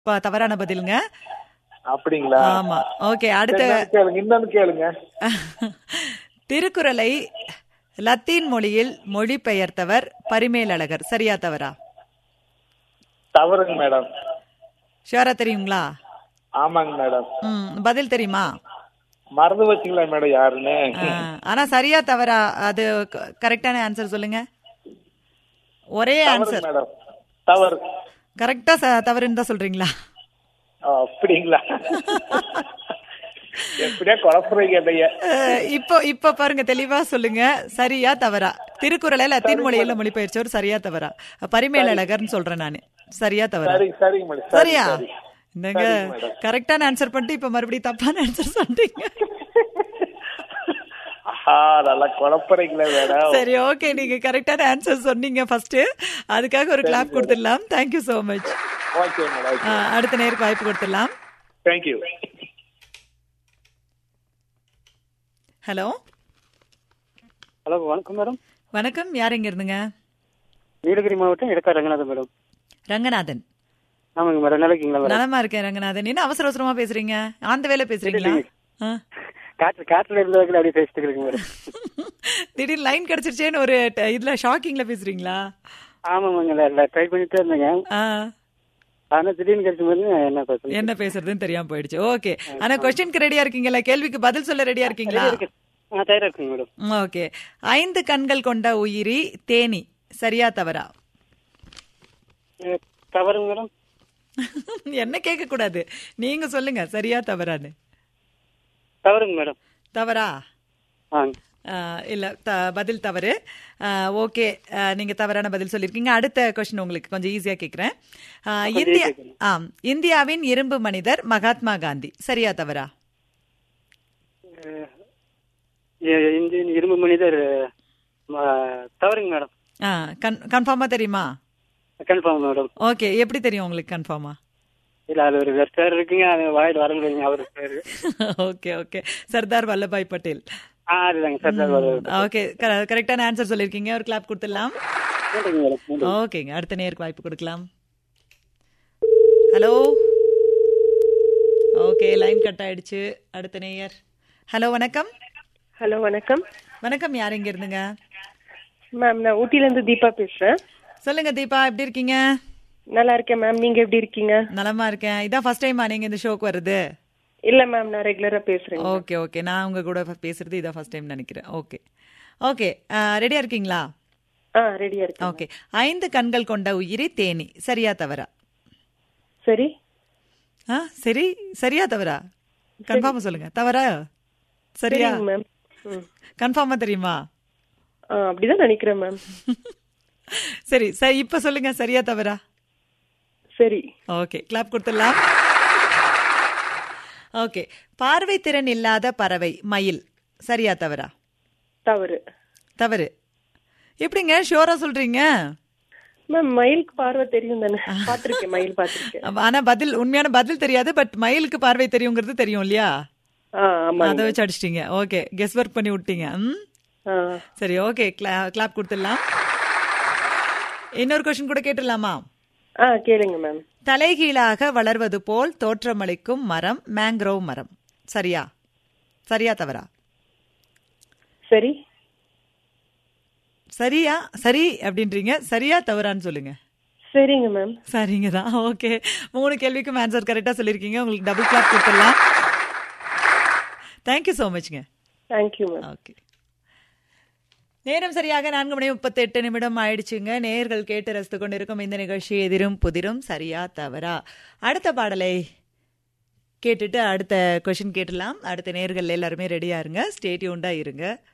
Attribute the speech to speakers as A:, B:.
A: ப- தவறான பதிலுங்க
B: அப்படிங்களா
A: ஆமா ஓகே அடுத்த
B: சரி, இன்னொன்னு கேளுங்க இன்னொன்னு கேளுங்க
A: திருக்குறளை லத்தீன் மொழியில் மொழிபெயர்த்தவர் பரிமேலழகர் சரியா தவறா
B: தவறுங்க மேடம்
A: ஷியோரா தெரியுங்களா
B: ஆமாங்க மேடம்
A: ம் பதில் தெரியுமா
B: மறந்து வச்சுங்களா மேடம் யாருன்னு
A: ஆ, ஆனா சரியா தவறா அது க- கரெக்டான ஆன்சர் சொல்லுங்க ஒரே
B: தவறுங்க
A: ஆன்சர்
B: மேடம் தவறு
A: கரெக்டா ச- தவறுன்னு தான் சொல்றீங்களா
B: ஆ, அப்படிங்களா எப்படியா குழப்பறீங்க என்னைய
A: அஹ், இப்போ இப்போ பாருங்க தெளிவா சொல்லுங்க சரியா தவறா திருக்குறளை லத்தீன் மொழியில மொழிபெயர்ச்சவர் சரியா தவறா பரிமேலழகர்னு சொல்றேன் நானு சரியா தவறா
B: சரி சரிங்க மேடம் சரி,
A: சரியா
B: சரி.
A: இந்தங்க
B: சரிங்க மேடம்.
A: கரெக்டான ஆன்சர் பண்ணிட்டு இப்ப மறுபடியும் தப்பான ஆன்சர் சொல்றீங்க
B: ஆஹா நல்லா குழப்பறீங்களே மேடம்
A: சரி ஓகே நீங்க கரெக்டான ஆன்சர் சொன்னீங்க ஃபர்ஸ்ட் அதுக்காக ஒரு கிளாப் கொடுத்துடலாம் thank you so much
B: okay madam
A: அடுத்த நேருக்கு வாய்ப்பு கொடுத்துடலாம்
B: தேங்க்யூ
A: ஹலோ
C: ஹலோ வணக்கம் மேடம்
A: வணக்கம் யார் எங்க இருந்துங்க
C: நீலகிரி மாவட்டம் எடக்கா ரங்கநாதன் மேடம்
A: ரங்கநாதன்
C: ஆமாங்க மேடம் நல்லா இருக்கீங்களா மேடம்
A: நலமா இருக்கேன் ரங்கநாதன் என்ன அவசர அவசரமா பேசுறீங்க அந்த வேலை பேசுறீங்களா ஆ.
C: காற்று காற்றுல இருந்தவர்கள் அப்படியே பேசிட்டு இருக்கீங்க மேடம்
A: திடீர்னு லைன் கிடைச்சிருச்சேன்னு ஒரு ட- இதுல ஷாக்கிங்ல பேசுறீங்களா
C: ஆமாங்க ட்ரை பண்ணிட்டே இருந்தேங்க
A: ஆ.
C: ஆனா திடீர்னு கிடைச்ச மாதிரி என்ன பேசுறேன்
A: என்ன பேசுறதுன்னு தெரியாம போயிடுச்சு ஓகே ஆனா கொஸ்டினுக்கு ரெடியா இருக்கீங்களா கேள்விக்கு பதில் சொல்ல ரெடியா இருக்கீங்களா
C: ஆ தயாரா இருக்குங்க மேடம்
A: ஓகே ஐந்து கண்கள் கொண்ட உயிரி தேனி சரியா தவறா
C: அஹ், தவறுங்க மேடம்
A: என்ன கேட்க கூடாது நீங்க சொல்லுங்க சரியா தவறான்னு
C: தவறுங்க மேடம்
A: தவறா
C: ஆ
A: ஆ, இல்ல த பதில் தவறு ஓகே நீங்க தவறான பதில் சொல்லியிருக்கீங்க அடுத்த கொஸ்டின் உங்களுக்கு கொஞ்சம் ஈஸியா கேக்குறேன் ஆ, இந்தியா ஆம் இந்தியாவின் இரும்பு மனிதர் மகாத்மா காந்தி சரியா தவறா
C: எ- இந்தியன் இரும்பு மனிதர் அஹ், தவறுங்க மேடம்
A: ஆ கன்ஃபார்மா தெரியுமா
C: கன்ஃபார்ம் மேடம்
A: ஓகே எப்படி தெரியும் உங்களுக்கு கன்ஃபார்மா
C: இல்ல அது ஒரு சார் இருக்குங்க அது வாயில் வர முடியுங்க அவரு பேரு
A: ஓகே ஓகே சர்தார் வல்லபாய் பட்டேல்
C: ஆ அதுதாங்க சார்
A: ஓகே கரெக்டான ஆன்சர் சொல்லியிருக்கீங்க ஒரு கிளாப் கொடுத்துடலாம்
C: நன்றிங்க மேடம் நன்றி.
A: ஓகேங்க அடுத்த நேருக்கு வாய்ப்பு கொடுக்கலாம் ஹலோ ஓகே லைன் கட் ஆயிடுச்சு அடுத்த நேயர் ஹலோ வணக்கம்
D: ஹலோ வணக்கம்
A: வணக்கம் யார் இங்க இருந்துங்க
D: மேம் நான் ஊட்டில இருந்து தீபா பேசுறேன்
A: சொல்லுங்க தீபா எப்படி இருக்கீங்க
D: நல்லா இருக்கேன் மேம் நீங்க எப்படி இருக்கீங்க
A: நலமா இருக்கேன் இதான் ஃபர்ஸ்ட் டைமா நீங்க இந்த ஷோக்கு வருது
D: இல்ல மேம் நான் ரெகுலரா பேசுறேன்
A: ஓகே ஓகே நான் உங்க கூட பேசுறது இதான் ஃபர்ஸ்ட் டைம் நினைக்கிறேன் ஓகே ஓகே ரெடியா இருக்கீங்களா
D: ஆ ரெடியா இருக்கேன்
A: ஓகே ஐந்து கண்கள் கொண்ட உயிரி தேனி சரியா தவறா
D: சரி
A: ஆ சரி சரியா தவறா கன்ஃபார்மா சொல்லுங்க தவறா சரியா
D: சரிங்க மேம் ம்.
A: கன்ஃபார்மா தெரியுமா
D: ஆ அப்படிதான் நினைக்கிறேன் மேம்
A: சரி சரி இப்ப சொல்லுங்க சரியா தவறா
D: சரி
A: ஓகே கிளாப் கொடுத்துடலாம் ஓகே பார்வை திறன் இல்லாத பறவை மயில் சரியா தவறா
D: தவறு
A: தவறு எப்படிங்க ஷோரா சொல்றீங்க
D: மேம் மயிலுக்கு பார்வை தெரியும் தானே பாத்திருக்கேன் மயில் பாத்திருக்கேன்
A: ஆனா பதில் உண்மையான பதில் தெரியாது பட் மயிலுக்கு பார்வை தெரியுங்கிறது தெரியும் இல்லையா
D: ஆ ஆமா
A: அதை வச்சு அடிச்சிட்டீங்க ஓகே கெஸ் ஒர்க் பண்ணி விட்டீங்க ம்
D: ஆ
A: சரி ஓகே கிளாப் கொடுத்துடலாம் இன்னொரு கொஸ்டின் கூட கேட்டுடலாமா
D: ஆ கேளுங்க மேம்
A: தலைகீழாக வளர்வது போல் தோற்றமளிக்கும் மரம் மேங்க்ரோவ் மரம் சரியா சரியா தவறா
D: சரி
A: சரியா சரி அப்படின்றீங்க சரியா தவறான்னு சொல்லுங்க
D: சரிங்க மேம்
A: சரிங்க தான் ஓகே மூணு கேள்விக்கும் ஆன்சர் கரெக்டாக சொல்லியிருக்கீங்க உங்களுக்கு டபுள் கிளாப் கொடுத்துடலாம் தேங்க்யூ ஸோ மச்ங்க
D: தேங்க்யூ மேம்
A: ஓகே நேரம் சரியாக நான்கு மணி முப்பத்தெட்டு நிமிடம் ஆயிடுச்சுங்க நேர்கள் கேட்டு ரசித்து கொண்டிருக்கும் இந்த நிகழ்ச்சி எதிரும் புதிரும் சரியா தவறா அடுத்த பாடலை கேட்டுட்டு அடுத்த கொஷின் கேட்டலாம் அடுத்த நேர்கள் எல்லாருமே ரெடியா இருங்க ஸ்டேட்யூண்டா இருங்க